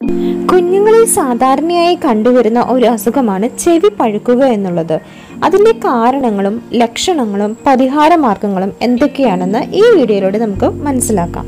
കുഞ്ഞുങ്ങളിൽ സാധാരണയായി കണ്ടുവരുന്ന ഒരു അസുഖമാണ് ചെവി പഴുക്കുക എന്നുള്ളത് അതിൻ്റെ കാരണങ്ങളും ലക്ഷണങ്ങളും പരിഹാര മാർഗങ്ങളും എന്തൊക്കെയാണെന്ന് ഈ വീഡിയോയിലൂടെ നമുക്ക് മനസ്സിലാക്കാം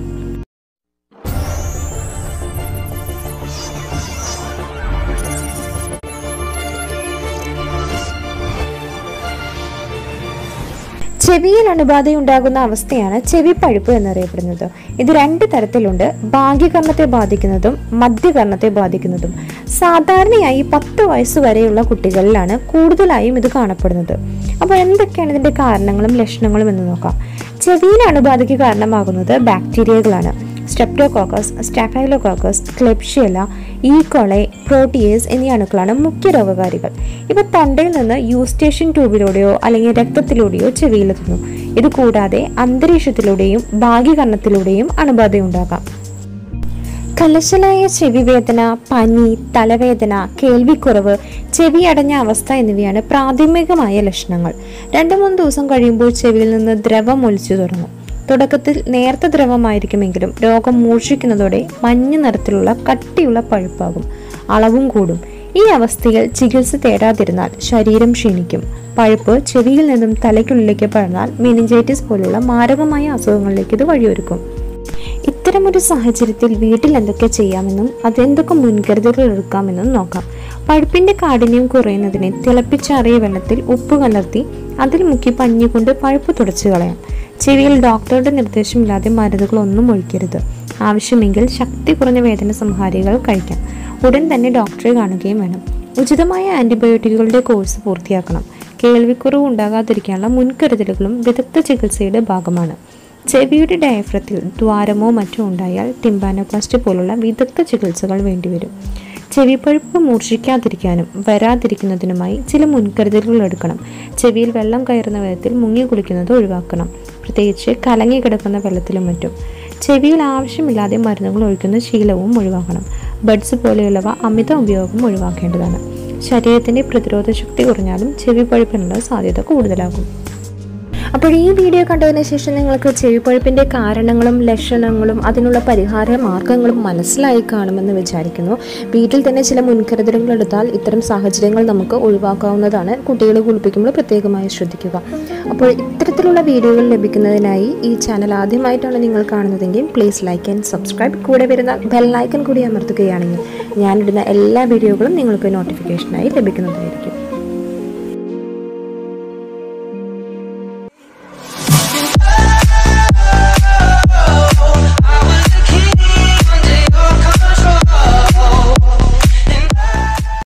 ചെവിയിൽ അണുബാധയുണ്ടാകുന്ന അവസ്ഥയാണ് ചെവി പഴുപ്പ് എന്നറിയപ്പെടുന്നത് ഇത് രണ്ട് തരത്തിലുണ്ട് ഭാഗ്യകർണത്തെ ബാധിക്കുന്നതും മധ്യകർണത്തെ ബാധിക്കുന്നതും സാധാരണയായി പത്ത് വയസ്സ് വരെയുള്ള കുട്ടികളിലാണ് കൂടുതലായും ഇത് കാണപ്പെടുന്നത് അപ്പോൾ എന്തൊക്കെയാണ് ഇതിന്റെ കാരണങ്ങളും ലക്ഷണങ്ങളും എന്ന് നോക്കാം ചെവിയിൽ അണുബാധയ്ക്ക് കാരണമാകുന്നത് ബാക്ടീരിയകളാണ് streptococcus staphylococcus klebsiella E coli proteus എന്നീ അണുക്കളാണ് മുഖ്യ രോഗകാരികൾ ഇവ തൊണ്ടയിൽ നിന്ന് യൂസ്റ്റേഷൻ ട്യൂബിലൂടെയോ അല്ലെങ്കിൽ രക്തത്തിലൂടെയോ ചെവിയിലെത്തുന്നു ഇത് കൂടാതെ അന്തരീക്ഷത്തിലൂടെയും ഭാഗ്യകർണത്തിലൂടെയും അണുബാധയുണ്ടാകാം കലശലായ ചെവിവേദന പനി തലവേദന കേൾവിക്കുറവ് ചെവി അടഞ്ഞ അവസ്ഥ എന്നിവയാണ് പ്രാഥമികമായ ലക്ഷണങ്ങൾ രണ്ടു മൂന്ന് ദിവസം കഴിയുമ്പോൾ ചെവിയിൽ നിന്ന് ദ്രവം ഒലിച്ചു തുടങ്ങും തുടക്കത്തിൽ നേർത്ത ദ്രവമായിരിക്കുമെങ്കിലും രോഗം മൂർച്ഛിക്കുന്നതോടെ മഞ്ഞ നിറത്തിലുള്ള കട്ടിയുള്ള പഴുപ്പാകും അളവും കൂടും ഈ അവസ്ഥയിൽ ചികിത്സ തേടാതിരുന്നാൽ ശരീരം ക്ഷീണിക്കും പഴുപ്പ് ചെവിയിൽ നിന്നും തലയ്ക്കുള്ളിലേക്ക് പടർന്നാൽ മെനിഞ്ചൈറ്റിസ് പോലുള്ള മാരകമായ അസുഖങ്ങളിലേക്ക് ഇത് വഴിയൊരുക്കും ഇത്തരമൊരു സാഹചര്യത്തിൽ വീട്ടിൽ എന്തൊക്കെ ചെയ്യാമെന്നും അതെന്തൊക്കെ മുൻകരുതലുകൾ എടുക്കാമെന്നും നോക്കാം പഴുപ്പിന്റെ കാഠിന്യം കുറയുന്നതിന് തിളപ്പിച്ചാറിയ വെള്ളത്തിൽ ഉപ്പ് കലർത്തി അതിൽ മുക്കി പഞ്ഞി കൊണ്ട് പഴുപ്പ് തുടച്ചു കളയാം ചെവിയിൽ ഡോക്ടറുടെ നിർദ്ദേശമില്ലാതെ മരുന്നുകളൊന്നും ഒഴിക്കരുത് ആവശ്യമെങ്കിൽ ശക്തി കുറഞ്ഞ വേദന സംഹാരികൾ കഴിക്കാം ഉടൻ തന്നെ ഡോക്ടറെ കാണുകയും വേണം ഉചിതമായ ആന്റിബയോട്ടിക്കുകളുടെ കോഴ്സ് പൂർത്തിയാക്കണം കേൾവിക്കുറവ് ഉണ്ടാകാതിരിക്കാനുള്ള മുൻകരുതലുകളും വിദഗ്ധ ചികിത്സയുടെ ഭാഗമാണ് ചെവിയുടെ ഡയഫ്രത്തിൽ ദ്വാരമോ മറ്റോ ഉണ്ടായാൽ ടിംബാനോപ്ലാസ്റ്റി പോലുള്ള വിദഗ്ധ ചികിത്സകൾ വേണ്ടിവരും ചെവിപ്പഴുപ്പ് മൂർച്ഛിക്കാതിരിക്കാനും വരാതിരിക്കുന്നതിനുമായി ചില മുൻകരുതലുകൾ എടുക്കണം ചെവിയിൽ വെള്ളം കയറുന്ന വിധത്തിൽ മുങ്ങി കുളിക്കുന്നത് ഒഴിവാക്കണം പ്രത്യേകിച്ച് കലങ്ങി കിടക്കുന്ന വെള്ളത്തിലും മറ്റും ചെവിയിൽ ആവശ്യമില്ലാതെ മരുന്നുകൾ ഒഴിക്കുന്ന ശീലവും ഒഴിവാക്കണം ബഡ്സ് പോലെയുള്ളവ അമിത ഉപയോഗം ഒഴിവാക്കേണ്ടതാണ് ശരീരത്തിൻ്റെ പ്രതിരോധ ശക്തി കുറഞ്ഞാലും ചെവി പഴുപ്പിനുള്ള സാധ്യത കൂടുതലാകും അപ്പോൾ ഈ വീഡിയോ കണ്ടതിന് ശേഷം നിങ്ങൾക്ക് ചെവിപ്പഴുപ്പിൻ്റെ കാരണങ്ങളും ലക്ഷണങ്ങളും അതിനുള്ള പരിഹാര മാർഗങ്ങളും മനസ്സിലായി കാണുമെന്ന് വിചാരിക്കുന്നു വീട്ടിൽ തന്നെ ചില മുൻകരുതലുകൾ എടുത്താൽ ഇത്തരം സാഹചര്യങ്ങൾ നമുക്ക് ഒഴിവാക്കാവുന്നതാണ് കുട്ടികളെ കുളിപ്പിക്കുമ്പോൾ പ്രത്യേകമായി ശ്രദ്ധിക്കുക അപ്പോൾ ഇത്തരത്തിലുള്ള വീഡിയോകൾ ലഭിക്കുന്നതിനായി ഈ ചാനൽ ആദ്യമായിട്ടാണ് നിങ്ങൾ കാണുന്നതെങ്കിൽ പ്ലീസ് ലൈക്ക് ആൻഡ് സബ്സ്ക്രൈബ് കൂടെ വരുന്ന ബെൽ ഐക്കൺ കൂടി അമർത്തുകയാണെങ്കിൽ ഞാനിടുന്ന എല്ലാ വീഡിയോകളും നിങ്ങൾക്ക് നോട്ടിഫിക്കേഷനായി ലഭിക്കുന്നതായിരിക്കും